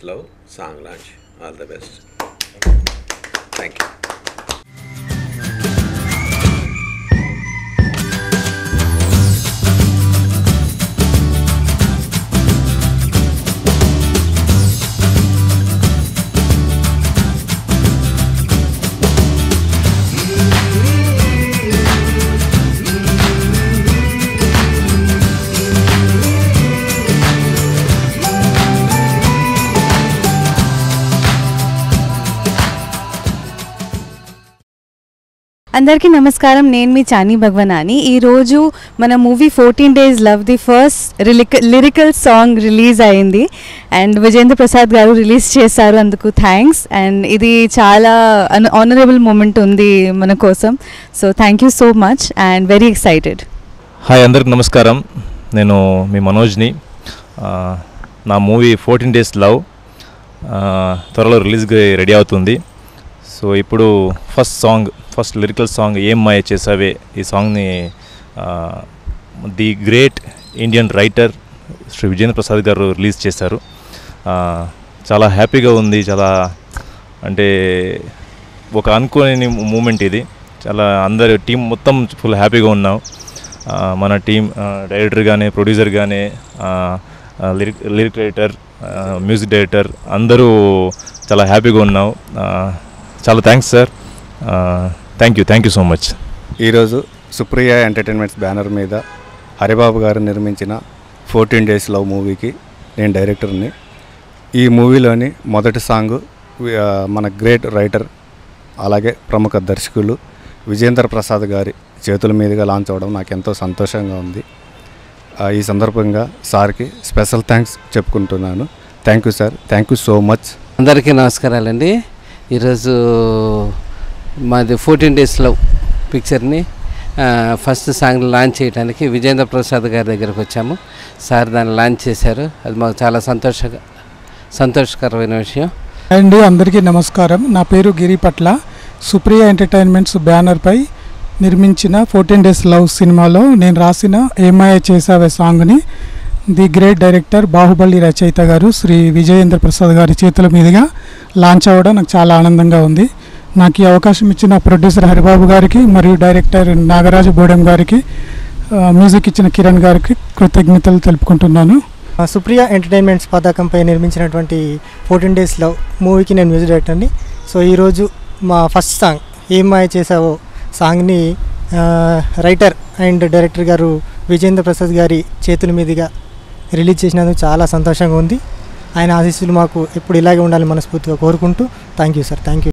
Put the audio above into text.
Love song launch. All the best. Thank you. అందరికీ నమస్కారం నేను మీ చానీ భగవనాని ఈరోజు మన movie fourteen days love the first lyrical song release అయింది అండ్ విజేంద్ర ప్రసాద్ గారు రిలీజ్ చేశారు అందుకు థ్యాంక్స్ అండ్ ఇది చాలా ఆనరబుల్ మూమెంట్ ఉంది మన కోసం so thank you so much and very excited hi అందరికి నమస్కారం నేను మీ మనోజ్ని ఆ, నా మూవీ ఫోర్టీన్ డేస్ లవ్ ఆ, త్వరలో రిలీజ్కి రెడీ అవుతుంది సో ఇప్పుడు first song first lyrical song ఏం మాయ చేసావే ఈ సాంగ్ని ఆ, the great Indian writer Shri Vijayendra Prasad garu release చేశారు ఆ, చాలా హ్యాపీగా ఉంది చాలా అంటే ఒక అనుకోని మూమెంట్ ఇది చాలా అందరు టీం మొత్తం ఫుల్ హ్యాపీగా ఉన్నాం ఆ, మన టీం డైరెక్టర్ కానీ ప్రొడ్యూసర్ కానీ lyric lyric writer music director అందరూ చాలా హ్యాపీగా ఉన్నాం ఆ, చాలా thanks sir thank you thank you so much ఈరోజు సుప్రియ ఎంటర్టైన్మెంట్స్ బ్యానర్ మీద హరిబాబు గారు నిర్మించిన ఫోర్టీన్ డేస్ లవ్ మూవీకి నేను డైరెక్టర్ని ఈ మూవీలోని మొదటి సాంగ్ వి- ఆ, మన గ్రేట్ రైటర్ అలాగే ప్రముఖ దర్శకులు విజేంద్ర ప్రసాద్ గారి చేతుల మీదుగా లాంచ్ అవ్వడం నాకు ఎంతో సంతోషంగా ఉంది ఆ, ఈ సందర్భంగా సార్కి స్పెషల్ థ్యాంక్స్ చెప్పుకుంటున్నాను thank you sir thank you so much అందరికీ నమస్కారాలండి ఈరోజు మాది ఫోర్టీన్ డేస్లో పిక్చర్ని ఆ, ఫస్ట్ సాంగ్ లాంచ్ చేయడానికి విజేంద్ర ప్రసాద్ గారి దగ్గరకు వచ్చాము సార్ దాన్ని లాంచ్ చేశారు అది మాకు చాలా సంతోష సంతోషకరమైన విషయం అండి అందరికీ నమస్కారం నా పేరు గిరి పట్ల సుప్రియ ఎంటర్టైన్మెంట్స్ బ్యానర్పై నిర్మించిన ఫోర్టీన్ డేస్ లవ్ సినిమాలో నేను రాసిన ఏమాయ చేసావే సాంగ్ని ది గ్రేట్ డైరెక్టర్ బాహుబలి రచయిత గారు శ్రీ విజయేంద్ర ప్రసాద్ గారి చేతుల మీదుగా లాంచ్ అవ్వడం నాకు చాలా ఆనందంగా ఉంది నాకు ఈ అవకాశం ఇచ్చిన ప్రొడ్యూసర్ హరిబాబు గారికి మరియు డైరెక్టర్ నాగరాజ బోడెం గారికి ఆ, మ్యూజిక్ ఇచ్చిన కిరణ్ గారికి కృతజ్ఞతలు తెలుపుకుంటున్నాను ఆ, సుప్రియ ఎంటర్టైన్మెంట్స్ పతాకంపై నిర్మించినటువంటి ఫోర్టీన్ డేస్ లవ్ మూవీకి నేను మ్యూజిక్ డైరెక్టర్ని సో ఈరోజు మా ఫస్ట్ సాంగ్ ఏం మాయ చేసావో సాంగ్ని ఆ, రైటర్ అండ్ డైరెక్టర్ గారు విజేంద్ర ప్రసాద్ గారి చేతుల మీదుగా రిలీజ్ చేసినందుకు చాలా సంతోషంగా ఉంది ఆయన ఆశీస్సులు మాకు ఎప్పుడు ఇలాగే ఉండాలని మనస్ఫూర్తిగా కోరుకుంటూ thank you sir thank you